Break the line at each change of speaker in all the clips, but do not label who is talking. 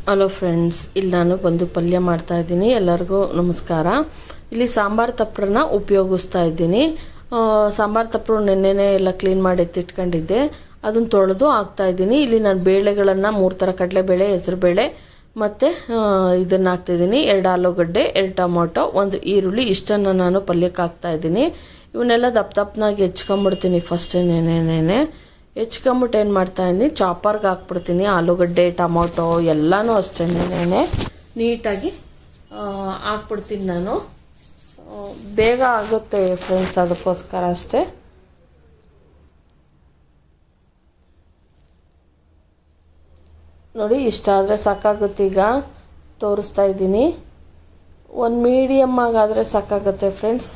hello friends ಇಲ್ಲಿ ನಾನು ಬಂದು ಪಲ್ಯ ಮಾಡ್ತಾ ಇದ್ದೀನಿ ಎಲ್ಲರಿಗೂ ನಮಸ್ಕಾರ ಇಲ್ಲಿ ಸಾಂಬಾರು ತಪ್ಪರನ್ನ ಉಪಯೋಗಿಸ್ತಾ ಇದ್ದೀನಿ ಆ, ಸಾಂಬಾರು ತಪ್ಪರು ನೆನ್ನೆನೆ ಎಲ್ಲ ಕ್ಲೀನ್ ಮಾಡಿ ಎತ್ತಿಟ್ಕೊಂಡಿದ್ದೆ ಅದನ್ನು ತೊಳೆದು ಹಾಕ್ತಾ ಇದ್ದೀನಿ ಇಲ್ಲಿ ನಾನು ಬೇಳೆಗಳನ್ನು ಮೂರು ಥರ ಕಡಲೆಬೇಳೆ ಹೆಸರುಬೇಳೆ ಮತ್ತು ಇದನ್ನು ಹಾಕ್ತಿದ್ದೀನಿ ಎರಡು ಆಲೂಗಡ್ಡೆ ಎರಡು ಟೊಮೊಟೊ ಒಂದು ಈರುಳ್ಳಿ ಇಷ್ಟನ್ನು ನಾನು ಪಲ್ಯಕ್ಕೆ ಹಾಕ್ತಾ ಇದ್ದೀನಿ ಇವನ್ನೆಲ್ಲ ದಪ್ಪ ದಪ್ಪನಾಗಿ ಹೆಚ್ಕೊಂಬಿಡ್ತೀನಿ ಫಸ್ಟ್ ನೆನೆನೆ ಹೆಚ್ಕೊಂಬಿಟ್ಟು ಏನು ಮಾಡ್ತಾ ಇದ್ದೀನಿ ಚಾಪರ್ಗೆ ಹಾಕ್ಬಿಡ್ತೀನಿ ಆಲೂಗಡ್ಡೆ ಟೊಮೊಟೊ ಎಲ್ಲನೂ ಅಷ್ಟೇ ನೀಟಾಗಿ ಆ, ಹಾಕ್ಬಿಡ್ತೀನಿ ನಾನು ಆ, ಬೇಗ ಆಗುತ್ತೆ ಫ್ರೆಂಡ್ಸ್ ಅದಕ್ಕೋಸ್ಕರ ಅಷ್ಟೇ ನೋಡಿ ಇಷ್ಟ ಆದರೆ ಸಾಕಾಗುತ್ತೆ ಈಗ ತೋರಿಸ್ತಾ ಇದ್ದೀನಿ ಒಂದು ಮೀಡಿಯಮ್ ಆಗಾದರೆ ಸಾಕಾಗುತ್ತೆ ಫ್ರೆಂಡ್ಸ್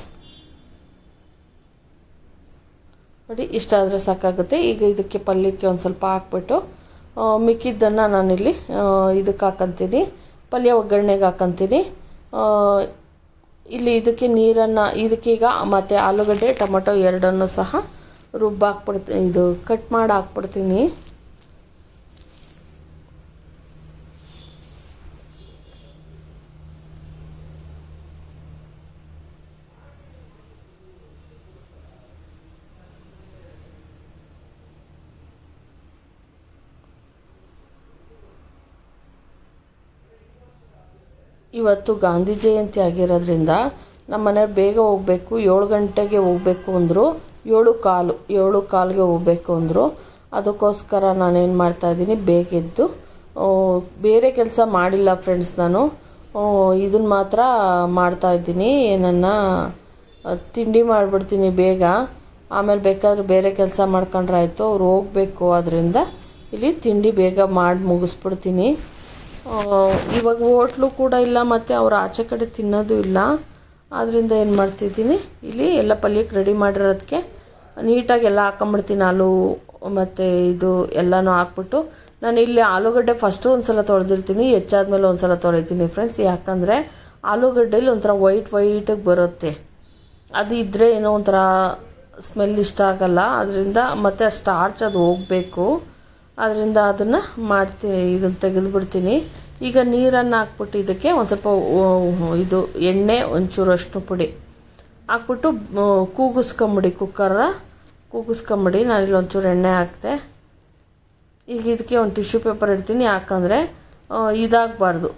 ನೋಡಿ ಇಷ್ಟ ಆದರೆ ಸಾಕಾಗುತ್ತೆ ಈಗ ಇದಕ್ಕೆ ಪಲ್ಯಕ್ಕೆ ಒಂದು ಸ್ವಲ್ಪ ಹಾಕ್ಬಿಟ್ಟು ಆ, ಮಿಕ್ಕಿದ್ದನ್ನು ನಾನಿಲ್ಲಿ ಆ, ಇದಕ್ಕೆ ಹಾಕಂತೀನಿ ಪಲ್ಯ ಒಗ್ಗರಣೆಗೆ ಹಾಕಂತೀನಿ ಆ, ಇಲ್ಲಿ ಇದಕ್ಕೆ ನೀರನ್ನು ಇದಕ್ಕೀಗ ಮತ್ತು ಆಲೂಗಡ್ಡೆ ಟೊಮೊಟೊ ಎರಡನ್ನು ಸಹ ರುಬ್ಬ ಹಾಕ್ಬಿಡ್ತೀನಿ ಇದು ಕಟ್ ಮಾಡಿ ಹಾಕ್ಬಿಡ್ತೀನಿ ಇವತ್ತು ಗಾಂಧಿ ಜಯಂತಿ ಆಗಿರೋದ್ರಿಂದ ನಮ್ಮ ಮನೆಯವ್ರು ಬೇಗ ಹೋಗಬೇಕು ಏಳು ಗಂಟೆಗೆ ಹೋಗಬೇಕು ಅಂದರು ಏಳು ಕಾಲು ಏಳು ಕಾಲಿಗೆ ಹೋಗಬೇಕು ಅಂದರು ಅದಕ್ಕೋಸ್ಕರ ನಾನೇನು ಮಾಡ್ತಾಯಿದ್ದೀನಿ ಬೇಗ ಎದ್ದು ಆ, ಬೇರೆ ಕೆಲಸ ಮಾಡಿಲ್ಲ ಫ್ರೆಂಡ್ಸ್ ನಾನು ಇದನ್ನು ಮಾತ್ರ ಮಾಡ್ತಾಯಿದ್ದೀನಿ ಏನನ್ನ ಆ, ತಿಂಡಿ ಮಾಡಿಬಿಡ್ತೀನಿ ಬೇಗ ಆಮೇಲೆ ಬೇಕಾದ್ರೆ ಬೇರೆ ಕೆಲಸ ಮಾಡ್ಕೊಂಡ್ರೆ ಆಯಿತು ಅವ್ರು ಹೋಗಬೇಕು ಅದರಿಂದ ಇಲ್ಲಿ ತಿಂಡಿ ಬೇಗ ಮಾಡಿ ಮುಗಿಸ್ಬಿಡ್ತೀನಿ ಆ, ಇವಾಗ ಹೋಟ್ಲು ಕೂಡ ಇಲ್ಲ ಮತ್ತು ಅವ್ರು ಆಚೆ ಕಡೆ ತಿನ್ನೋದು ಇಲ್ಲ ಆದ್ದರಿಂದ ಏನು ಮಾಡ್ತಿದ್ದೀನಿ ಇಲ್ಲಿ ಎಲ್ಲ ಪಲ್ಯಕ್ಕೆ ರೆಡಿ ಮಾಡಿರೋದಕ್ಕೆ ನೀಟಾಗಿ ಎಲ್ಲ ಹಾಕೊಂಬಿಡ್ತೀನಿ ಆಲೂ ಮತ್ತು ಇದು ಎಲ್ಲನೂ ಹಾಕ್ಬಿಟ್ಟು ನಾನು ಇಲ್ಲಿ ಆಲೂಗಡ್ಡೆ ಫಸ್ಟು ಒಂದು ಸಲ ತೊಳೆದಿರ್ತೀನಿ ಹೆಚ್ಚಾದ್ಮೇಲೆ ಒಂದು ಸಲ ತೊಳಿತೀನಿ ಫ್ರೆಂಡ್ಸ್ ಯಾಕಂದರೆ ಆಲೂಗಡ್ಡೆಲಿ ಒಂಥರ ವೈಟ್ ವೈಟಾಗಿ ಬರುತ್ತೆ ಅದು ಇದ್ದರೆ ಏನೋ ಒಂಥರ ಸ್ಮೆಲ್ ಇಷ್ಟ ಆಗಲ್ಲ ಅದರಿಂದ ಮತ್ತು ಸ್ಟಾರ್ಚ್ ಅದು ಹೋಗಬೇಕು ಅದರಿಂದ ಅದನ್ನು ಮಾಡ್ತೀನಿ ಇದನ್ನು ತೆಗೆದುಬಿಡ್ತೀನಿ ಈಗ ನೀರನ್ನು ಹಾಕ್ಬಿಟ್ಟು ಇದಕ್ಕೆ ಒಂದು ಸ್ವಲ್ಪ ಉ- ಇದು ಎಣ್ಣೆ ಒಂಚೂರು ಅಷ್ಟು ಪುಡಿ ಹಾಕ್ಬಿಟ್ಟು ಆ, ಕೂಗಿಸ್ಕೊಂಬಿಡಿ ಕುಕ್ಕರ ಕೂಗಿಸ್ಕೊಂಬಿಡಿ ನಾನಿಲ್ಲಿ ಒಂಚೂರು ಎಣ್ಣೆ ಹಾಕ್ತೆ ಈಗ ಇದಕ್ಕೆ ಒಂದು ಟಿಶ್ಯೂ ಪೇಪರ್ ಇಡ್ತೀನಿ ಯಾಕಂದರೆ ಇದಾಗಬಾರ್ದು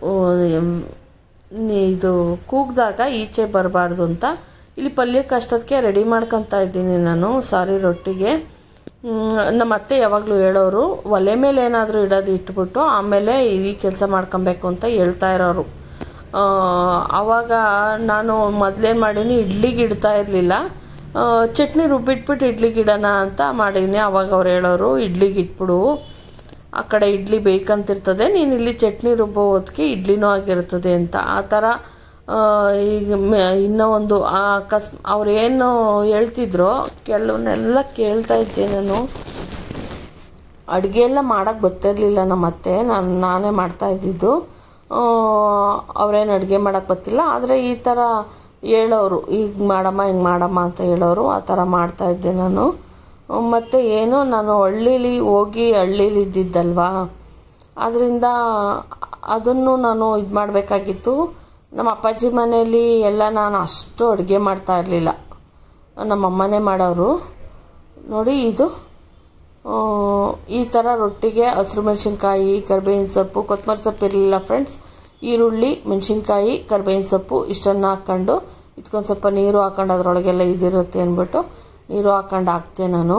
ಇದು ಕೂಗ್ದಾಗ ಈಚೆ ಬರಬಾರ್ದು ಅಂತ ಇಲ್ಲಿ ಪಲ್ಯಕ್ಕೆ ಅಷ್ಟೊತ್ತಿಗೆ ರೆಡಿ ಮಾಡ್ಕೊತಾ ಇದ್ದೀನಿ ನಾನು ಸಾರಿ ರೊಟ್ಟಿಗೆ ಮ್, ನಮ್ಮ ಅತ್ತೆ ಯಾವಾಗಲೂ ಹೇಳೋರು ಒಲೆ ಮೇಲೆ ಏನಾದರೂ ಇಡೋದು ಇಟ್ಬಿಟ್ಟು ಆಮೇಲೆ ಈ ಕೆಲಸ ಮಾಡ್ಕೊಬೇಕು ಅಂತ ಹೇಳ್ತಾ ಇರೋರು ಆ, ಆವಾಗ ನಾನು ಮೊದಲೇನು ಮಾಡೀನಿ ಇಡ್ಲಿಗೆ ಇಡ್ತಾ ಇರಲಿಲ್ಲ ಚಟ್ನಿ ರುಬ್ಬಿಟ್ಬಿಟ್ಟು ಇಡ್ಲಿಗೆ ಇಡೋಣ ಅಂತ ಮಾಡೀನಿ ಆವಾಗ ಅವ್ರು ಹೇಳೋರು ಇಡ್ಲಿಗೆ ಇಟ್ಬಿಡು ಆ ಕಡೆ ಇಡ್ಲಿ ಬೇಕಂತಿರ್ತದೆ ನೀನು ಇಲ್ಲಿ ಚಟ್ನಿ ರುಬ್ಬೋ ಹೊತ್ತಿಗೆ ಇಡ್ಲಿನೂ ಆಗಿರ್ತದೆ ಅಂತ ಆ ಥರ ಆ, ಈಗ ಮ- ಇನ್ನೂ ಒಂದು ಆ ಅಕಸ್ ಅವ್ರು ಏನು ಹೇಳ್ತಿದ್ರೋ ಕೆಲವನ್ನೆಲ್ಲ ಕೇಳ್ತಾ ಇದ್ದೆ ನಾನು ಅಡುಗೆ ಎಲ್ಲ ಮಾಡೋಕ್ಕೆ ಗೊತ್ತಿರಲಿಲ್ಲ ನಮ್ಮ ಅತ್ತೆ ನಾನು ನಾನೇ ಮಾಡ್ತಾ ಇದ್ದಿದ್ದು ಆ, ಅವ್ರೇನು ಅಡುಗೆ ಮಾಡೋಕ್ಕೆ ಗೊತ್ತಿಲ್ಲ ಆದರೆ ಈ ಥರ ಹೇಳೋರು ಈಗ ಮಾಡಮ್ಮ ಹಿಂಗೆ ಮಾಡಮ್ಮ ಅಂತ ಹೇಳೋರು ಆ ಥರ ಮಾಡ್ತಾ ಇದ್ದೆ ನಾನು ಮತ್ತು ಏನೋ ನಾನು ಹಳ್ಳೀಲಿ ಹೋಗಿ ಹಳ್ಳೀಲಿ ಇದ್ದಿದ್ದಲ್ವಾ ಅದರಿಂದ ಅದನ್ನು ನಾನು ಇದು ಮಾಡಬೇಕಾಗಿತ್ತು ನಮ್ಮ ಅಪ್ಪಾಜಿ ಮನೆಯಲ್ಲಿ ಎಲ್ಲ ನಾನು ಅಷ್ಟು ಅಡುಗೆ ಮಾಡ್ತಾ ಇರಲಿಲ್ಲ ನಮ್ಮ ಅಮ್ಮನೇ ಮಾಡೋರು ನೋಡಿ ಇದು ಆ, ಈ ಥರ ರೊಟ್ಟಿಗೆ ಹಸಿರು ಮೆಣಸಿನ್ಕಾಯಿ ಕರ್ಬೇವಿನ ಸೊಪ್ಪು ಕೊತ್ತಂಬರಿ ಸೊಪ್ಪು ಇರಲಿಲ್ಲ ಫ್ರೆಂಡ್ಸ್ ಈರುಳ್ಳಿ ಮೆಣಸಿನ್ಕಾಯಿ ಕರ್ಬೇವಿನ ಸೊಪ್ಪು ಇಷ್ಟನ್ನು ಹಾಕ್ಕೊಂಡು ಇದಕ್ಕೊಂದು ಸ್ವಲ್ಪ ನೀರು ಹಾಕೊಂಡು ಅದರೊಳಗೆಲ್ಲ ಇದಿರುತ್ತೆ ಅಂದ್ಬಿಟ್ಟು ನೀರು ಹಾಕೊಂಡು ಹಾಕ್ತೆ ನಾನು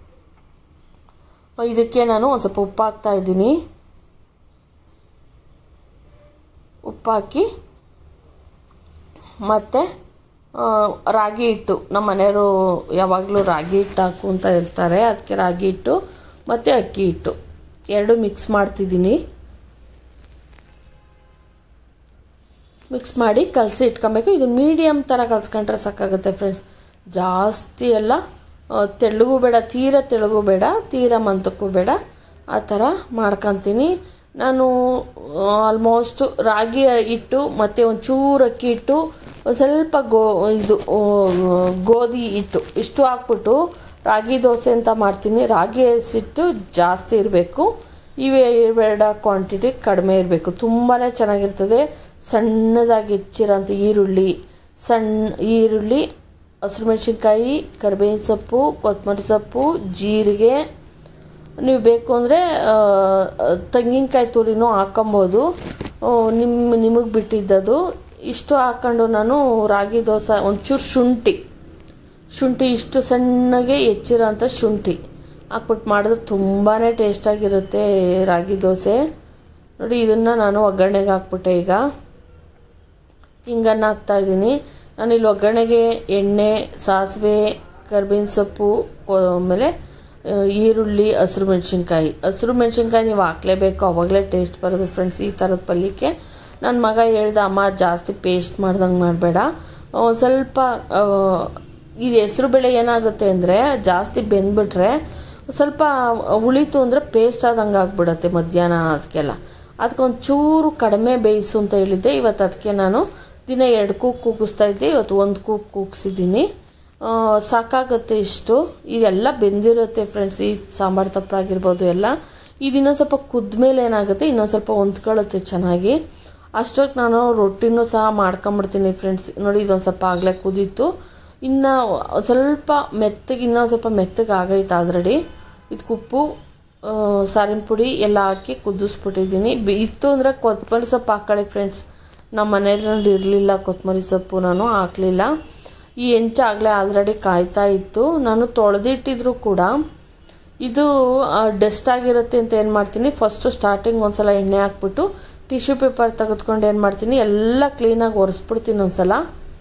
ಇದಕ್ಕೆ ನಾನು ಒಂದು ಸ್ವಲ್ಪ ಉಪ್ಪು ಹಾಕ್ತಾ ಇದ್ದೀನಿ ಉಪ್ಪು ಹಾಕಿ ಮತ್ತು ರಾಗಿ ಹಿಟ್ಟು ನಮ್ಮ ಮನೆಯವರು ಯಾವಾಗಲೂ ರಾಗಿ ಹಿಟ್ಟು ಹಾಕು ಅಂತ ಇರ್ತಾರೆ ಅದಕ್ಕೆ ರಾಗಿ ಹಿಟ್ಟು ಮತ್ತು ಅಕ್ಕಿ ಹಿಟ್ಟು ಎರಡು ಮಿಕ್ಸ್ ಮಾಡ್ತಿದ್ದೀನಿ ಮಿಕ್ಸ್ ಮಾಡಿ ಕಲಸಿ ಇಟ್ಕೊಬೇಕು ಇದು ಮೀಡಿಯಮ್ ಥರ ಕಲ್ಸ್ಕೊಂಡ್ರೆ ಸಾಕಾಗುತ್ತೆ ಫ್ರೆಂಡ್ಸ್ ಜಾಸ್ತಿ ಎಲ್ಲ ಆ, ತೆಳ್ಳಗೂ ಬೇಡ ತೀರ ತೆಳ್ಳಗೂ ಬೇಡ ತೀರ ಮಂತಕ್ಕೂ ಬೇಡ ಆ ಥರ ಮಾಡ್ಕೊತೀನಿ ನಾನು ಆಲ್ಮೋಸ್ಟ್ ರಾಗಿ ಹಿಟ್ಟು ಮತ್ತು ಒಂಚೂರು ಅಕ್ಕಿ ಹಿಟ್ಟು ಒಂದು ಸ್ವಲ್ಪ ಗೋ ಇದು ಆ, ಗೋಧಿ ಹಿಟ್ಟು ಇಷ್ಟು ಹಾಕ್ಬಿಟ್ಟು ರಾಗಿ ದೋಸೆ ಅಂತ ಮಾಡ್ತೀನಿ ರಾಗಿ ಹಸಿಟ್ಟು ಜಾಸ್ತಿ ಇರಬೇಕು ಇವೆರಡ ಕ್ವಾಂಟಿಟಿ ಕಡಿಮೆ ಇರಬೇಕು ತುಂಬಾ ಚೆನ್ನಾಗಿರ್ತದೆ ಸಣ್ಣದಾಗಿ ಹೆಚ್ಚಿರೋಂಥ ಈರುಳ್ಳಿ ಸಣ್ಣ ಈರುಳ್ಳಿ ಹಸಿರು ಮೆಣಸಿನ್ಕಾಯಿ ಕರಿಬೇವಿನ ಸೊಪ್ಪು ಕೊತ್ತಂಬರಿ ಸೊಪ್ಪು ಜೀರಿಗೆ ನೀವು ಬೇಕು ಅಂದರೆ ತೆಂಗಿನಕಾಯಿ ತುರಿನೂ ಹಾಕೊಬೋದು ನಿಮ್ಮ ನಿಮಗೆ ಬಿಟ್ಟಿದ್ದದು ಇಷ್ಟು ಹಾಕ್ಕೊಂಡು ನಾನು ರಾಗಿ ದೋಸೆ ಒಂಚೂರು ಶುಂಠಿ ಶುಂಠಿ ಇಷ್ಟು ಸಣ್ಣಗೆ ಹೆಚ್ಚಿರೋಂಥ ಶುಂಠಿ ಹಾಕ್ಬಿಟ್ಟು ಮಾಡಿದ್ರೆ ತುಂಬಾ ಟೇಸ್ಟಾಗಿರುತ್ತೆ ರಾಗಿ ದೋಸೆ ನೋಡಿ ಇದನ್ನು ನಾನು ಒಗ್ಗರಣೆಗೆ ಹಾಕ್ಬಿಟ್ಟೆ ಈಗ ಹಿಂಗನ್ನು ಹಾಕ್ತಾಯಿದ್ದೀನಿ ನಾನು ಇಲ್ಲಿ ಒಗ್ಗರಣೆಗೆ ಎಣ್ಣೆ ಸಾಸಿವೆ ಕರ್ಬೇವಿನ ಸೊಪ್ಪು ಆಮೇಲೆ ಈರುಳ್ಳಿ ಹಸಿರು ಮೆಣಸಿನ್ಕಾಯಿ ಹಸಿರು ಮೆಣಸಿನ್ಕಾಯಿ ನೀವು ಹಾಕ್ಲೇಬೇಕು ಅವಾಗಲೇ ಟೇಸ್ಟ್ ಬರೋದು ಫ್ರೆಂಡ್ಸ್ ಈ ಥರದ ಪಲ್ಯಕ್ಕೆ ನನ್ನ ಮಗ ಹೇಳ್ದ ಅಮ್ಮ ಜಾಸ್ತಿ ಪೇಸ್ಟ್ ಮಾಡ್ದಂಗೆ ಮಾಡಬೇಡ ಒಂದು ಸ್ವಲ್ಪ ಇದು ಹೆಸ್ರು ಬೇಳೆ ಏನಾಗುತ್ತೆ ಅಂದರೆ ಜಾಸ್ತಿ ಬೆಂದ್ಬಿಟ್ರೆ ಸ್ವಲ್ಪ ಉಳಿತು ಅಂದರೆ ಪೇಸ್ಟ್ ಆದಂಗೆ ಆಗ್ಬಿಡತ್ತೆ ಮಧ್ಯಾಹ್ನ ಅದಕ್ಕೆಲ್ಲ ಅದಕ್ಕೊಂದು ಚೂರು ಕಡಿಮೆ ಬೇಯಿಸು ಅಂತ ಹೇಳಿದ್ದೆ ಇವತ್ತು ಅದಕ್ಕೆ ನಾನು ದಿನ ಎರಡು ಕೂಕ್ ಕೂಗಿಸ್ತಾ ಇದ್ದೆ ಇವತ್ತು ಒಂದು ಕೂಕ್ ಕೂಗಿಸಿದ್ದೀನಿ ಸಾಕಾಗುತ್ತೆ ಇಷ್ಟು ಇದೆಲ್ಲ ಬೆಂದಿರುತ್ತೆ ಫ್ರೆಂಡ್ಸ್ ಈ ಸಾಂಬಾರು ತಪ್ಪರಾಗಿರ್ಬೋದು ಎಲ್ಲ ಇದನ್ನೊಂದು ಸ್ವಲ್ಪ ಕುದ್ಮೇಲೆ ಏನಾಗುತ್ತೆ ಇನ್ನೊಂದು ಸ್ವಲ್ಪ ಹೊಂದ್ಕೊಳ್ಳುತ್ತೆ ಚೆನ್ನಾಗಿ ಅಷ್ಟೊತ್ತು ನಾನು ರೊಟ್ಟಿನೂ ಸಹ ಮಾಡ್ಕೊಂಬಿಡ್ತೀನಿ ಫ್ರೆಂಡ್ಸ್ ನೋಡಿ ಇದೊಂದು ಸ್ವಲ್ಪ ಆಗಲೇ ಕುದೀತು ಇನ್ನು ಸ್ವಲ್ಪ ಮೆತ್ತಗೆ ಇನ್ನೂ ಸ್ವಲ್ಪ ಮೆತ್ತಗೆ ಆಗೈತೆ ಆಲ್ರೆಡಿ ಇದಕ್ಕೆ ಉಪ್ಪು ಸಾರಿನ ಪುಡಿ ಎಲ್ಲ ಹಾಕಿ ಕುದಿಸ್ಬಿಟ್ಟಿದ್ದೀನಿ ಇತ್ತು ಅಂದರೆ ಕೊತ್ತಂಬರಿ ಸೊಪ್ಪು ಹಾಕೊಳ್ಳಿ ಫ್ರೆಂಡ್ಸ್ ನಮ್ಮ ಮನೆಯಲ್ಲಿ ಇರಲಿಲ್ಲ ಕೊತ್ತಂಬರಿ ಸೊಪ್ಪು ನಾನು ಹಾಕಲಿಲ್ಲ ಈ ಹೆಂಚಾಗಲೇ ಆಲ್ರೆಡಿ ಕಾಯ್ತಾ ಇತ್ತು ನಾನು ತೊಳೆದಿಟ್ಟಿದ್ರು ಕೂಡ ಇದು ಡಸ್ಟ್ ಆಗಿರುತ್ತೆ ಅಂತ ಏನು ಮಾಡ್ತೀನಿ ಫಸ್ಟು ಸ್ಟಾರ್ಟಿಂಗ್ ಒಂದ್ಸಲ ಎಣ್ಣೆ ಹಾಕ್ಬಿಟ್ಟು ಟಿಶ್ಯೂ ಪೇಪರ್ ತೆಗೆದುಕೊಂಡು ಏನು ಮಾಡ್ತೀನಿ ಎಲ್ಲ ಕ್ಲೀನಾಗಿ ಒರೆಸ್ಬಿಡ್ತೀನಿ ಒಂದ್ಸಲ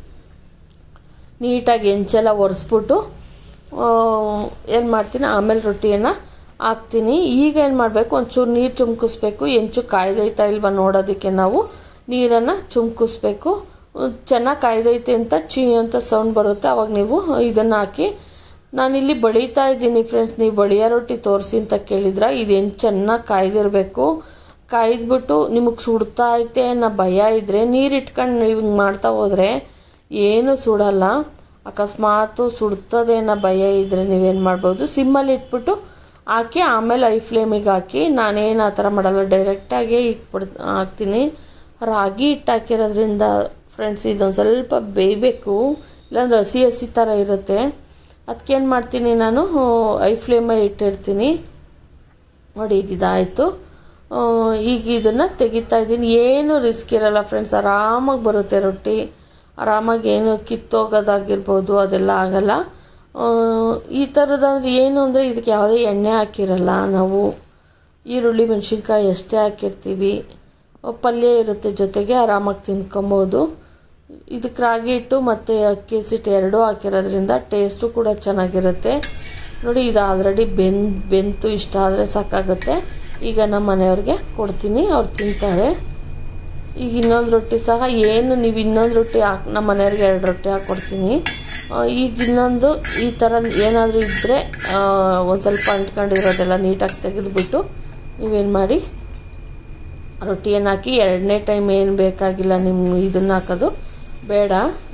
ನೀಟಾಗಿ ಹೆಂಚೆಲ್ಲ ಒರೆಸ್ಬಿಟ್ಟು ಏನು ಮಾಡ್ತೀನಿ ಆಮೇಲೆ ರೊಟ್ಟಿಯನ್ನು ಹಾಕ್ತೀನಿ ಈಗ ಏನು ಮಾಡಬೇಕು ಒಂಚೂರು ನೀರು ಚುಮ್ಕಿಸ್ಬೇಕು ಹೆಂಚು ಕಾಯ್ದೈತಾ ಇಲ್ವಾ ನೋಡೋದಕ್ಕೆ ನಾವು ನೀರನ್ನು ಚುಮ್ಕಿಸ್ಬೇಕು ಚೆನ್ನಾಗಿ ಕಾಯ್ದೈತೆ ಅಂತ ಚೀ ಅಂತ ಸೌಂಡ್ ಬರುತ್ತೆ ಅವಾಗ ನೀವು ಇದನ್ನು ಹಾಕಿ ನಾನಿಲ್ಲಿ ಬಡಿತಾ ಇದ್ದೀನಿ ಫ್ರೆಂಡ್ಸ್ ನೀವು ಬಡಿಯೋ ರೊಟ್ಟಿ ತೋರಿಸಿ ಅಂತ ಕೇಳಿದ್ರೆ ಇದೇನು ಚೆನ್ನಾಗಿ ಕಾಯ್ದಿರಬೇಕು ಕಾಯ್ದುಬಿಟ್ಟು ನಿಮಗೆ ಸುಡ್ತಾ ಐತೆ ಅನ್ನೋ ಭಯ ಇದ್ದರೆ ನೀರು ಇಟ್ಕೊಂಡು ನೀವು ಹಿಂಗೆ ಮಾಡ್ತಾ ಹೋದರೆ ಏನು ಸುಡಲ್ಲ ಅಕಸ್ಮಾತು ಸುಡ್ತದೆ ಅನ್ನೋ ಭಯ ಇದ್ದರೆ ನೀವೇನು ಮಾಡ್ಬೋದು ಸಿಮ್ಮಲ್ಲಿ ಇಟ್ಬಿಟ್ಟು ಹಾಕಿ ಆಮೇಲೆ ಐ ಫ್ಲೇಮಿಗೆ ಹಾಕಿ ನಾನೇನು ಆ ಥರ ಮಾಡಲ್ಲ ಡೈರೆಕ್ಟಾಗಿ ಇಟ್ಬಿಡ್ ಹಾಕ್ತೀನಿ ರಾಗಿ ಹಿಟ್ಟು ಹಾಕಿರೋದ್ರಿಂದ ಫ್ರೆಂಡ್ಸ್ ಇದೊಂದು ಸ್ವಲ್ಪ ಬೇಯಬೇಕು ಇಲ್ಲಾಂದ್ರೆ ಹಸಿ ಹಸಿ ಥರ ಇರುತ್ತೆ ಅದಕ್ಕೇನು ಮಾಡ್ತೀನಿ ನಾನು ಐ ಫ್ಲೇಮಲ್ಲಿ ಇಟ್ಟಿರ್ತೀನಿ ನೋಡಿ ಈಗ ಇದಾಯಿತು ಈಗ ಇದನ್ನು ತೆಗಿತಾ ಇದ್ದೀನಿ ಏನು ರಿಸ್ಕ್ ಇರಲ್ಲ ಫ್ರೆಂಡ್ಸ್ ಆರಾಮಾಗಿ ಬರುತ್ತೆ ರೊಟ್ಟಿ ಆರಾಮಾಗಿ ಏನು ಕಿತ್ತೋಗೋದಾಗಿರ್ಬೋದು ಅದೆಲ್ಲ ಆಗಲ್ಲ ಈ ಥರದಂದ್ರೆ ಏನು ಅಂದರೆ ಇದಕ್ಕೆ ಯಾವುದೇ ಎಣ್ಣೆ ಹಾಕಿರಲ್ಲ ನಾವು ಈರುಳ್ಳಿ ಮೆಣಸಿನ್ಕಾಯಿ ಅಷ್ಟೇ ಹಾಕಿರ್ತೀವಿ ಪಲ್ಯ ಇರುತ್ತೆ ಜೊತೆಗೆ ಆರಾಮಾಗಿ ತಿನ್ಕೊಬೋದು ಇದಕ್ಕೆ ರಾಗಿ ಹಿಟ್ಟು ಮತ್ತು ಅಕ್ಕಿ ಸಿಟ್ಟು ಎರಡೂ ಹಾಕಿರೋದ್ರಿಂದ ಟೇಸ್ಟು ಕೂಡ ಚೆನ್ನಾಗಿರುತ್ತೆ ನೋಡಿ ಇದು ಆಲ್ರೆಡಿ ಬೆನ್ ಬೆಂತು ಇಷ್ಟ ಆದರೆ ಸಾಕಾಗುತ್ತೆ ಈಗ ನಮ್ಮ ಮನೆಯವ್ರಿಗೆ ಕೊಡ್ತೀನಿ ಅವ್ರು ತಿಂತಾರೆ ಈಗ ಇನ್ನೊಂದು ರೊಟ್ಟಿ ಸಹ ಏನು ನೀವು ಇನ್ನೊಂದು ರೊಟ್ಟಿ ಹಾಕಿ ನಮ್ಮ ಮನೆಯವ್ರಿಗೆ ಎರಡು ರೊಟ್ಟಿ ಹಾಕ್ಕೊಡ್ತೀನಿ ಈಗ ಇನ್ನೊಂದು ಈ ಥರ ಏನಾದರೂ ಇದ್ದರೆ ಒಂದು ಸ್ವಲ್ಪ ಅಂಟ್ಕೊಂಡಿರೋದೆಲ್ಲ ನೀಟಾಗಿ ತೆಗೆದುಬಿಟ್ಟು ನೀವೇನು ಮಾಡಿ ರೊಟ್ಟಿಯನ್ನು ಹಾಕಿ ಎರಡನೇ ಟೈಮ್ ಏನು ಬೇಕಾಗಿಲ್ಲ ನಿಮ್ಮ ಇದನ್ನು ಹಾಕೋದು ಬೇಡ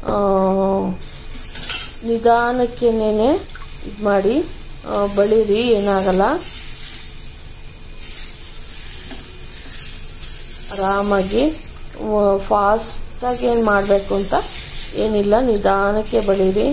ನಿಧಾನಕ್ಕೇನೆ ಇದು ಮಾಡಿ ಬಳಿರಿ ಏನಾಗಲ್ಲ ಆರಾಮಾಗಿ ಫಾಸ್ಟಾಗಿ ಏನು ಮಾಡಬೇಕು ಅಂತ ಏನಿಲ್ಲ ನಿಧಾನಕ್ಕೆ ಬಳಿರಿ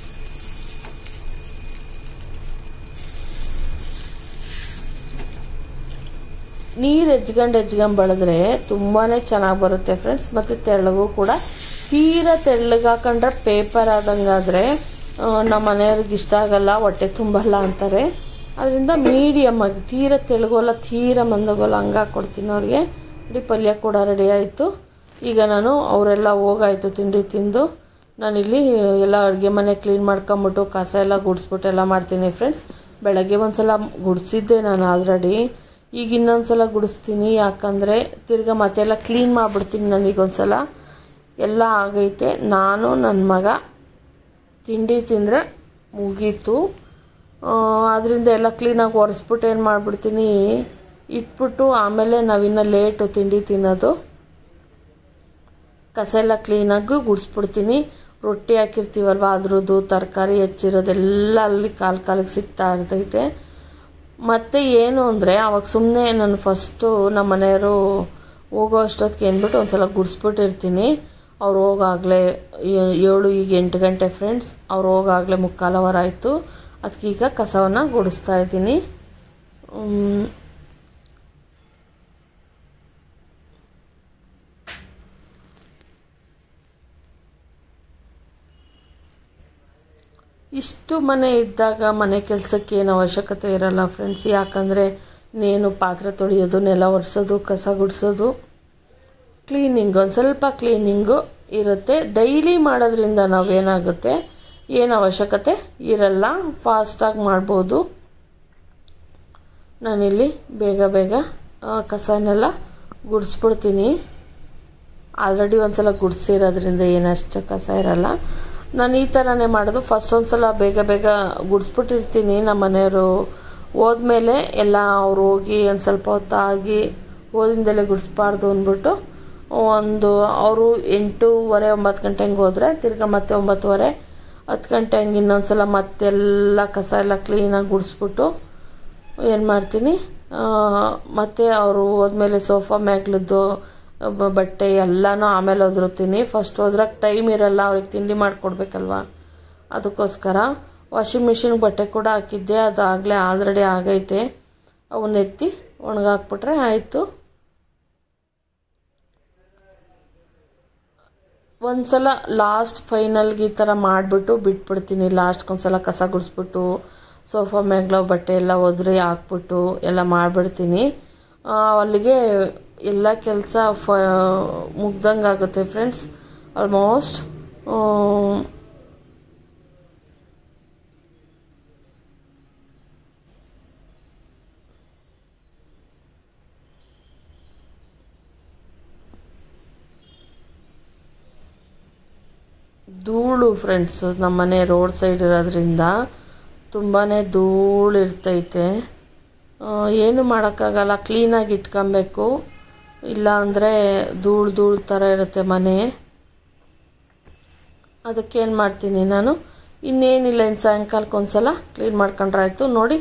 ನೀರು ಹೆಚ್ಕೊಂಡು ಹೆಚ್ಕೊಂಡು ಬೆಳೆದ್ರೆ ತುಂಬಾ ಚೆನ್ನಾಗಿ ಬರುತ್ತೆ ಫ್ರೆಂಡ್ಸ್ ಮತ್ತು ತೆಳ್ಳಗೂ ಕೂಡ ತೀರಾ ತೆಳ್ಳಗೆ ಹಾಕೊಂಡ್ರೆ ಪೇಪರ್ ಆದಂಗಾದರೆ ನಮ್ಮ ಮನೆಯವ್ರಿಗೆ ಇಷ್ಟ ಆಗಲ್ಲ ಹೊಟ್ಟೆ ತುಂಬಲ್ಲ ಅಂತಾರೆ ಅದರಿಂದ ಮೀಡಿಯಮ್ ಆಗಿ ತೀರ ತೆಳಗೋಲ್ಲ ತೀರ ಮಂದಗೋಲ್ಲ ಹಂಗೆ ಹಾಕ್ಕೊಡ್ತೀನಿ ಅವ್ರಿಗೆ ಇಡೀ ಪಲ್ಯ ಕೂಡ ರೆಡಿ ಆಯಿತು ಈಗ ನಾನು ಅವರೆಲ್ಲ ಹೋಗಾಯಿತು ತಿಂಡಿ ತಿಂದು ನಾನಿಲ್ಲಿ ಎಲ್ಲ ಅಡುಗೆ ಮನೆ ಕ್ಲೀನ್ ಮಾಡ್ಕೊಂಬಿಟ್ಟು ಕಸ ಎಲ್ಲ ಗುಡಿಸ್ಬಿಟ್ಟು ಎಲ್ಲ ಮಾಡ್ತೀನಿ ಫ್ರೆಂಡ್ಸ್ ಬೆಳಗ್ಗೆ ಒಂದು ಸಲ ಗುಡಿಸಿದ್ದೆ ನಾನು ಆಲ್ರೆಡಿ ಈಗ ಇನ್ನೊಂದು ಸಲ ಗುಡಿಸ್ತೀನಿ ಯಾಕಂದರೆ ತಿರ್ಗಾ ಮತ್ತೆಲ್ಲ ಕ್ಲೀನ್ ಮಾಡಿಬಿಡ್ತೀನಿ ನನಗೊಂದು ಸಲ ಎಲ್ಲ ಆಗೈತೆ ನಾನು ನನ್ನ ಮಗ ತಿಂಡಿ ತಿಂದರೆ ಮುಗೀತು ಅದರಿಂದ ಎಲ್ಲ ಕ್ಲೀನಾಗಿ ಒರೆಸ್ಬಿಟ್ಟು ಏನು ಮಾಡಿಬಿಡ್ತೀನಿ ಇಟ್ಬಿಟ್ಟು ಆಮೇಲೆ ನಾವಿನ್ನು ಲೇಟು ತಿಂಡಿ ತಿನ್ನೋದು ಕಸ ಎಲ್ಲ ಕ್ಲೀನಾಗಿ ಗುಡಿಸ್ಬಿಡ್ತೀನಿ ರೊಟ್ಟಿ ಹಾಕಿರ್ತೀವಲ್ವ ಅದ್ರದ್ದು ತರಕಾರಿ ಹೆಚ್ಚಿರೋದೆಲ್ಲ ಅಲ್ಲಿ ಕಾಲು ಕಾಲಿಗೆ ಸಿಗ್ತಾ ಇರ್ತೈತೆ ಮತ್ತು ಏನು ಅಂದರೆ ಅವಾಗ ಸುಮ್ಮನೆ ನಾನು ಫಸ್ಟು ನಮ್ಮ ಮನೆಯವರು ಹೋಗೋ ಅಷ್ಟೊತ್ತಿಗೆ ಏನ್ಬಿಟ್ಟು ಒಂದು ಸಲ ಗುಡಿಸ್ಬಿಟ್ಟಿರ್ತೀನಿ ಅವ್ರು ಹೋಗಾಗಲೇ ಏಳು ಈಗ ಎಂಟು ಗಂಟೆ ಫ್ರೆಂಡ್ಸ್ ಅವ್ರು ಹೋಗಾಗಲೇ ಮುಕ್ಕಾಲು ಅವರ್ ಆಯಿತು ಅದಕ್ಕೆ ಈಗ ಕಸವನ್ನು ಗುಡಿಸ್ತಾ ಇದ್ದೀನಿ ಮ್, ಇಷ್ಟು ಮನೆ ಇದ್ದಾಗ ಮನೆ ಕೆಲಸಕ್ಕೆ ಏನು ಅವಶ್ಯಕತೆ ಇರಲ್ಲ ಫ್ರೆಂಡ್ಸ್ ಯಾಕಂದರೆ ನೇನು ಪಾತ್ರೆ ತೊಳೆಯೋದು ನೆಲ ಒರೆಸೋದು ಕಸ ಗುಡಿಸೋದು ಕ್ಲೀನಿಂಗ್ ಒಂದು ಸ್ವಲ್ಪ ಕ್ಲೀನಿಂಗು ಇರುತ್ತೆ ಡೈಲಿ ಮಾಡೋದ್ರಿಂದ ನಾವೇನಾಗುತ್ತೆ ಏನು ಅವಶ್ಯಕತೆ ಇರಲ್ಲ ಫಾಸ್ಟಾಗಿ ಮಾಡ್ಬೋದು ನಾನಿಲ್ಲಿ ಬೇಗ ಬೇಗ ಆ, ಕಸನೆಲ್ಲ ಗುಡಿಸ್ಬಿಡ್ತೀನಿ ಆಲ್ರೆಡಿ ಒಂದು ಸಲ ಗುಡಿಸಿರೋದ್ರಿಂದ ಏನಷ್ಟು ಕಸ ಇರಲ್ಲ ನಾನು ಈ ಥರನೇ ಮಾಡೋದು ಫಸ್ಟ್ ಒಂದು ಸಲ ಬೇಗ ಬೇಗ ಗುಡಿಸ್ಬಿಟ್ಟಿರ್ತೀನಿ ನಮ್ಮ ಮನೆಯವರು ಹೋದ್ಮೇಲೆ ಎಲ್ಲ ಅವ್ರು ಹೋಗಿ ಒಂದು ಸ್ವಲ್ಪ ಹೊತ್ತಾಗಿ ಹೋದಿಂದಲೇ ಗುಡಿಸ್ಬಾರ್ದು ಅಂದ್ಬಿಟ್ಟು ಒಂದು ಅವರು ಎಂಟೂವರೆ ಒಂಬತ್ತು ಗಂಟೆ ಹಂಗೆ ಹೋದರೆ ತಿರ್ಗಾ ಮತ್ತೆ ಒಂಬತ್ತುವರೆ ಹತ್ತು ಗಂಟೆ ಹಂಗೆ ಇನ್ನೊಂದು ಸಲ ಮತ್ತೆಲ್ಲ ಕಸ ಎಲ್ಲ ಕ್ಲೀನಾಗಿ ಗುಡಿಸ್ಬಿಟ್ಟು ಏನು ಮಾಡ್ತೀನಿ ಆ, ಮತ್ತೆ ಅವರು ಹೋದ್ಮೇಲೆ ಸೋಫಾ ಮ್ಯಾಗ್ಲದ್ದು ಬ- ಬಟ್ಟೆ ಎಲ್ಲನೂ ಆಮೇಲೆ ಒದ್ರುತ್ತೀನಿ ಫಸ್ಟ್ ಹೋದ್ರಾಗ ಟೈಮ್ ಇರಲ್ಲ ಅವ್ರಿಗೆ ತಿಂಡಿ ಮಾಡಿಕೊಡ್ಬೇಕಲ್ವ ಅದಕ್ಕೋಸ್ಕರ ವಾಷಿಂಗ್ ಮಿಷಿನ್ಗೆ ಬಟ್ಟೆ ಕೂಡ ಹಾಕಿದ್ದೆ ಅದು ಆಗಲೇ ಆಲ್ರೆಡಿ ಆಗೈತೆ ಅವನ್ನ ಎತ್ತಿ ಒಣಗಾಕ್ಬಿಟ್ರೆ ಆಯಿತು ಒಂದ್ಸಲ ಲಾಸ್ಟ್ ಫೈನಲ್ಗೆ ಈ ಥರ ಮಾಡಿಬಿಟ್ಟು ಬಿಟ್ಬಿಡ್ತೀನಿ ಲಾಸ್ಟ್ಗೆ ಒಂದ್ಸಲ ಕಸ ಗುಡಿಸ್ಬಿಟ್ಟು ಸೋಫಾ ಮ್ಯಾಗ್ಲ ಬಟ್ಟೆ ಎಲ್ಲ ಒದ್ರಿ ಹಾಕ್ಬಿಟ್ಟು ಎಲ್ಲ ಮಾಡಿಬಿಡ್ತೀನಿ ಅಲ್ಲಿಗೆ ಎಲ್ಲ ಕೆಲಸ ಫ ಮುಗ್ದಂಗೆ ಆಗುತ್ತೆ ಫ್ರೆಂಡ್ಸ್ ಆಲ್ಮೋಸ್ಟ್ ಧೂಳು ಫ್ರೆಂಡ್ಸ್ ನಮ್ಮನೆ ರೋಡ್ ಸೈಡ್ ಇರೋದ್ರಿಂದ ತುಂಬಾ ಧೂಳು ಇರ್ತೈತೆ ಆ, ಏನು ಮಾಡೋಕ್ಕಾಗಲ್ಲ ಕ್ಲೀನಾಗಿ ಇಟ್ಕೊಬೇಕು ಇಲ್ಲ ಅಂದರೆ ಧೂಳು ಧೂಳು ಥರ ಇರುತ್ತೆ ಮನೆ ಅದಕ್ಕೆ ಏನು ಮಾಡ್ತೀನಿ ನಾನು ಇನ್ನೇನಿಲ್ಲ ಇನ್ನು ಸಾಯಂಕಾಲಕ್ಕೆ ಒಂದ್ಸಲ ಕ್ಲೀನ್ ಮಾಡ್ಕೊಂಡ್ರೆ ಆಯಿತು ನೋಡಿ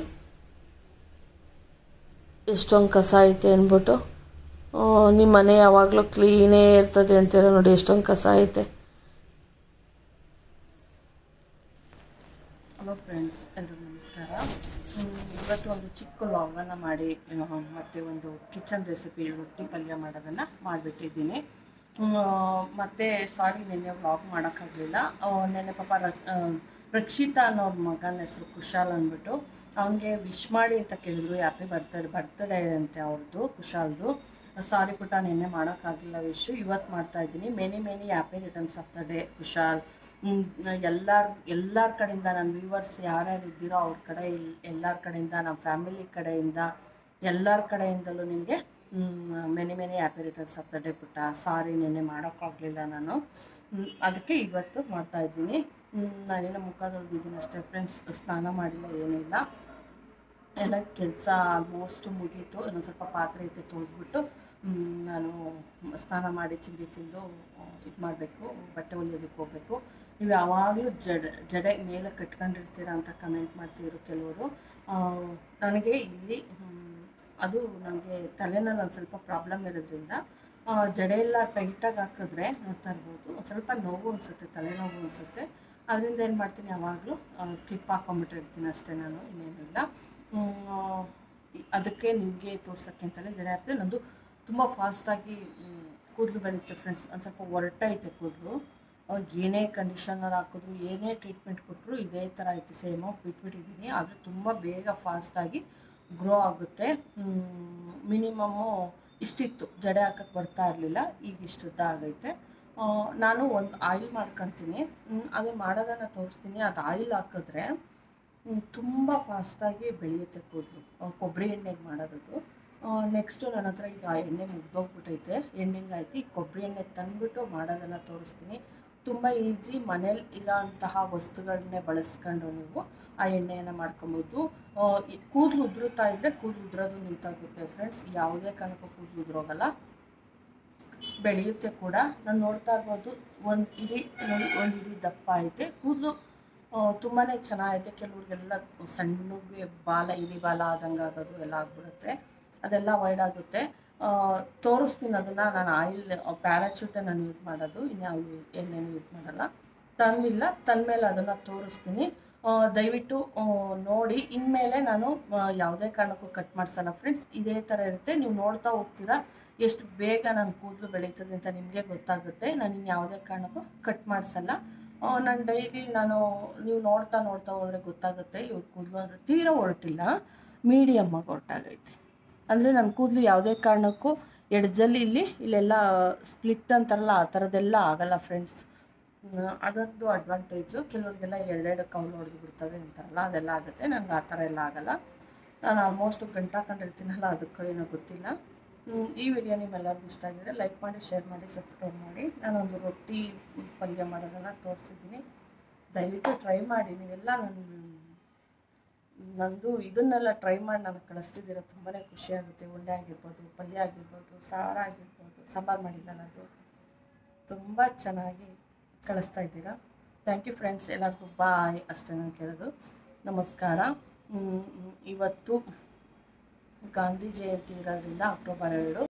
ಎಷ್ಟೊಂದು ಕಸ ಐತೆ ಅಂದ್ಬಿಟ್ಟು ನಿಮ್ಮ ಮನೆ ಯಾವಾಗಲೂ ಕ್ಲೀನೇ ಇರ್ತದೆ ಅಂತೀರ ನೋಡಿ ಎಷ್ಟೊಂದು ಕಸ ಐತೆ
ಹಲೋ ಫ್ರೆಂಡ್ಸ್ ಎಲ್ರಿಗೂ ನಮಸ್ಕಾರ ಹ್ಮ್, ಇವತ್ತು ಒಂದು ಚಿಕ್ಕ ಲಾಗನ್ನು ಮಾಡಿ ಆ, ಮತ್ತೆ ಒಂದು ಕಿಚನ್ ರೆಸಿಪಿ ರೊಟ್ಟಿ ಪಲ್ಯ ಮಾಡೋದನ್ನು ಮಾಡಿಬಿಟ್ಟಿದ್ದೀನಿ ಮತ್ತು ಸಾರಿ ನಿನ್ನೆ ವ್ಲಾಗ್ ಮಾಡೋಕ್ಕಾಗಲಿಲ್ಲ ನೆನ್ನೆ ಪಾಪ ರ- ಆ, ರಕ್ಷಿತಾ ಅನ್ನೋರ ಮಗನ ಹೆಸರು ಕುಶಾಲ್ ಅಂದ್ಬಿಟ್ಟು ಅವನಿಗೆ ವಿಶ್ ಮಾಡಿ ಅಂತ ಕೇಳಿದ್ರು ಹ್ಯಾಪಿ ಬರ್ತಡೇ ಬರ್ತಡೇ ಅಂತೆ ಅವ್ರದ್ದು ಕುಶಾಲ್ದು ಸಾರಿ ಪುಟ್ಟ ನಿನ್ನೆ ಮಾಡೋಕ್ಕಾಗಲಿಲ್ಲ ವಿಶು ಇವತ್ತು ಮಾಡ್ತಾ ಇದ್ದೀನಿ many many happy returns of the day Kushal ಎಲ್ಲರ ಎಲ್ಲರ ಕಡೆಯಿಂದ ನನ್ನ ವ್ಯೂವರ್ಸ್ ಯಾರ್ಯಾರು ಇದ್ದೀರೋ ಅವ್ರ ಕಡೆ ಎಲ್ಲರ ಕಡೆಯಿಂದ ನಮ್ಮ ಫ್ಯಾಮಿಲಿ ಕಡೆಯಿಂದ ಎಲ್ಲರ ಕಡೆಯಿಂದಲೂ ನಿನಗೆ many many happy returns of the day ಪುಟ್ಟ ಸಾರಿ ನಿನ್ನೆ ಮಾಡೋಕ್ಕಾಗಲಿಲ್ಲ ನಾನು ಹ್ಮ್, ಅದಕ್ಕೆ ಇವತ್ತು ಮಾಡ್ತಾ ಇದ್ದೀನಿ ನಾನೇನೋ ಮುಖ ತೊಳೆದಿದ್ದೀನಿ ಅಷ್ಟೇ ಫ್ರೆಂಡ್ಸ್ ಸ್ನಾನ ಮಾಡಿಲ್ಲ ಏನೂ ಇಲ್ಲ ಎಲ್ಲ ಕೆಲಸ ಆಲ್ಮೋಸ್ಟ್ ಮುಗೀತು ಇನ್ನೊಂದು ಸ್ವಲ್ಪ ಪಾತ್ರೆ ಐತೆ ತೊಳೆದ್ಬಿಟ್ಟು ಮ್, ನಾನು ಸ್ನಾನ ಮಾಡಿ ಚಿಂಡಿ ತಿಂದು ಇದು ಮಾಡಬೇಕು ಬಟ್ಟೆ ಹೊಲಿಯೋದಕ್ಕೆ ಹೋಗಬೇಕು ನೀವು ಯಾವಾಗಲೂ ಜಡ ಜಡೆ ಮೇಲೆ ಕಟ್ಕೊಂಡಿರ್ತೀರ ಅಂತ ಕಮೆಂಟ್ ಮಾಡ್ತಿದ್ರು ಕೆಲವರು ಆ, ನನಗೆ ಇಲ್ಲಿ ಮ್, ಅದು ನನಗೆ ತಲೆನಲ್ಲಿ ಒಂದು ಸ್ವಲ್ಪ ಪ್ರಾಬ್ಲಮ್ ಇರೋದ್ರಿಂದ ಆ, ಜಡೆ ಎಲ್ಲ ಟೈಟಾಗಿ ಹಾಕಿದ್ರೆ ನೋಡ್ತಾ ಇರ್ಬೋದು ಒಂದು ಸ್ವಲ್ಪ ನೋವು ಅನಿಸುತ್ತೆ ತಲೆನೋವು ಅನಿಸುತ್ತೆ ಅದರಿಂದ ಏನು ಮಾಡ್ತೀನಿ ಯಾವಾಗಲೂ ಕ್ಲಿಪ್ ಹಾಕೊಂಬಿಟ್ಟಿರ್ತೀನಿ ಅಷ್ಟೇ ನಾನು ಇನ್ನೇನಿಲ್ಲ ಹ್ಮ್, ಈ- ಅದಕ್ಕೆ ನಿಮಗೆ ತೋರ್ಸೋಕ್ಕೆ ಅಂತಲೇ ಜಡೆ ಹಾಕ್ತೀನಿ ನಂದು ತುಂಬ ಫಾಸ್ಟಾಗಿ ಕೂದಲು ಬೆಳೀತೆ ಫ್ರೆಂಡ್ಸ್ ಒಂದು ಸ್ವಲ್ಪ ಒರಟೈತೆ ಕೂದಲು ಅವಾಗ ಏನೇ ಕಂಡೀಷನರ್ ಹಾಕಿದ್ರು ಏನೇ ಟ್ರೀಟ್ಮೆಂಟ್ ಕೊಟ್ಟರು ಇದೇ ಥರ ಐತೆ ಸೇಮು ಬಿಟ್ಬಿಟ್ಟಿದ್ದೀನಿ ಆದರೆ ತುಂಬ ಬೇಗ ಫಾಸ್ಟಾಗಿ ಗ್ರೋ ಆಗುತ್ತೆ ಮಿನಿಮಮ್ಮು ಇಷ್ಟಿತ್ತು ಜಡೆ ಹಾಕಕ್ಕೆ ಬರ್ತಾ ಇರಲಿಲ್ಲ ಈಗ ಇಷ್ಟುದ್ದ ಆಗೈತೆ ಆ, ನಾನು ಒಂದು ಆಯಿಲ್ ಮಾಡ್ಕೊತೀನಿ ಹ್ಮ್, ಅದು ಮಾಡೋದನ್ನು ತೋರಿಸ್ತೀನಿ ಅದು ಆಯಿಲ್ ಹಾಕಿದ್ರೆ ತುಂಬ ಫಾಸ್ಟಾಗಿ ಬೆಳೆಯುತ್ತೆ ಕೂದಲು ಕೊಬ್ಬರಿ ಎಣ್ಣೆಗೆ ಮಾಡೋದದು ನೆಕ್ಸ್ಟು ನನ್ನ ಹತ್ರ ಈಗ ಆ ಎಣ್ಣೆ ಮುಗ್ದೋಗ್ಬಿಟ್ಟೈತೆ ಎಂಡಿಂಗ್ ಆಯ್ತು ಈ ಕೊಬ್ಬರಿ ಎಣ್ಣೆ ತಂದುಬಿಟ್ಟು ಮಾಡೋದನ್ನು ತೋರಿಸ್ತೀನಿ ತುಂಬ ಈಸಿ ಮನೇಲಿ ಇರೋ ಅಂತಹ ವಸ್ತುಗಳನ್ನೇ ಬಳಸ್ಕೊಂಡು ನೀವು ಆ ಎಣ್ಣೆಯನ್ನು ಮಾಡ್ಕೊಬೋದು ಕೂದಲು ಉದುರುತ್ತಾ ಇದ್ದರೆ ಕೂದಲು ಉದುರೋದು ನಿಂತಾಗುತ್ತೆ ಫ್ರೆಂಡ್ಸ್ ಯಾವುದೇ ಕಾರಣಕ್ಕೂ ಕೂದಲು ಉದುರೋಗಲ್ಲ ಬೆಳೆಯುತ್ತೆ ಕೂಡ ನಾನು ನೋಡ್ತಾ ಇರ್ಬೋದು ಒಂದು ಇಡೀ ನೋಡಿ ಒಂದು ಇಡೀ ದಪ್ಪ ಐತೆ ಕೂದಲು ತುಂಬಾ ಚೆನ್ನಾಗೈತೆ ಕೆಲವ್ರಿಗೆಲ್ಲ ಸಣ್ಣಗೆ ಬಾಲ ಇಲಿ ಬಾಲ ಆದಂಗೆ ಆಗೋದು ಎಲ್ಲ ಆಗ್ಬಿಡುತ್ತೆ ಅದೆಲ್ಲ ಅವಾಯ್ಡ್ ಆಗುತ್ತೆ ಆ, ತೋರಿಸ್ತೀನಿ ಅದನ್ನು ನಾನು ಆಯಿಲ್ ಪ್ಯಾರಾಚೂಟೇ ನಾನು ಯೂಸ್ ಮಾಡೋದು ಇನ್ಯಾವ ಎಣ್ಣೆನೂ ಯೂಸ್ ಮಾಡಲ್ಲ ತಂದಿಲ್ಲ ತಂದಮೇಲೆ ಅದನ್ನು ತೋರಿಸ್ತೀನಿ ಆ, ದಯವಿಟ್ಟು ಆ, ನೋಡಿ ಇನ್ಮೇಲೆ ನಾನು ಆ, ಯಾವುದೇ ಕಾರಣಕ್ಕೂ ಕಟ್ ಮಾಡಿಸಲ್ಲ ಫ್ರೆಂಡ್ಸ್ ಇದೇ ಥರ ಇರುತ್ತೆ ನೀವು ನೋಡ್ತಾ ಹೋಗ್ತೀರಾ ಎಷ್ಟು ಬೇಗ ನನ್ನ ಕೂದಲು ಬೆಳೀತದೆ ಅಂತ ನಿಮಗೆ ಗೊತ್ತಾಗುತ್ತೆ ನಾನು ಇನ್ನು ಯಾವುದೇ ಕಾರಣಕ್ಕೂ ಕಟ್ ಮಾಡಿಸಲ್ಲ ನಾನು ಡೈಲಿ ನಾನು ನೀವು ನೋಡ್ತಾ ನೋಡ್ತಾ ಹೋದರೆ ಗೊತ್ತಾಗುತ್ತೆ ಇವ್ರ ಕೂದಲು ಅಂದರೆ ತೀರಾ ಹೊರಟಿಲ್ಲ ಮೀಡಿಯಮ್ ಆಗಿ ಹೊರಟಾಗೈತೆ ಅಂದರೆ ನನ್ನ ಕೂದಲು ಯಾವುದೇ ಕಾರಣಕ್ಕೂ ಎಡ್ಜಲ್ಲಿ ಇಲ್ಲಿ ಇಲ್ಲೆಲ್ಲ ಸ್ಪ್ಲಿಟ್ ಅಂತಾರಲ್ಲ ಆ ಥರದ್ದೆಲ್ಲ ಆಗಲ್ಲ ಫ್ರೆಂಡ್ಸ್ ಅದೊಂದು ಅಡ್ವಾಂಟೇಜು ಕೆಲವ್ರಿಗೆಲ್ಲ ಎರಡೆರಡು ಕೌಲು ಹೊಡೆದು ಬಿಡ್ತವೆ ಅಂತಾರಲ್ಲ ಅದೆಲ್ಲ ಆಗುತ್ತೆ ನನಗೆ ಆ ಥರ ಎಲ್ಲ ಆಗಲ್ಲ ನಾನು ಆಲ್ಮೋಸ್ಟ್ ಗಂಟೆ ಹಾಕೊಂಡಿರ್ತೀನಲ್ಲ ಅದಕ್ಕೂ ಏನೋ ಗೊತ್ತಿಲ್ಲ ಹ್ಮ್, ಈ ವಿಡಿಯೋ ನಿಮ್ಮೆಲ್ಲರಿಗೂ ಇಷ್ಟ ಆಗಿದ್ರೆ ಲೈಕ್ ಮಾಡಿ ಶೇರ್ ಮಾಡಿ ಸಬ್ಸ್ಕ್ರೈಬ್ ಮಾಡಿ ನಾನೊಂದು ರೊಟ್ಟಿ ಪಲ್ಯ ಮಾಡೋದನ್ನು ತೋರಿಸಿದ್ದೀನಿ ದಯವಿಟ್ಟು ಟ್ರೈ ಮಾಡಿ ನೀವೆಲ್ಲ ನನ್ನ ನಂದು ಇದನ್ನೆಲ್ಲ ಟ್ರೈ ಮಾಡಿ ನನಗೆ ಕಳಿಸ್ತಿದ್ದೀರ ತುಂಬಾ ಖುಷಿಯಾಗುತ್ತೆ ಉಂಡೆ ಆಗಿರ್ಬೋದು ಪಲ್ಯ ಆಗಿರ್ಬೋದು ಸಾರು ಆಗಿರ್ಬೋದು ಸಾಂಬಾರು ಮಾಡಿದ್ದಲ್ಲ ಅದು ತುಂಬ ಚೆನ್ನಾಗಿ ಕಳಿಸ್ತಾ ಇದ್ದೀರಾ ಥ್ಯಾಂಕ್ ಯು ಫ್ರೆಂಡ್ಸ್ ಎಲ್ಲರಿಗೂ ಬಾಯ್ ಅಷ್ಟೇ ನಾನು ಕೇಳೋದು ನಮಸ್ಕಾರ ಹ್ಮ್, ಇವತ್ತು ಗಾಂಧಿ ಜಯಂತಿ ಇರೋದ್ರಿಂದ ಅಕ್ಟೋಬರ್ ಎರಡು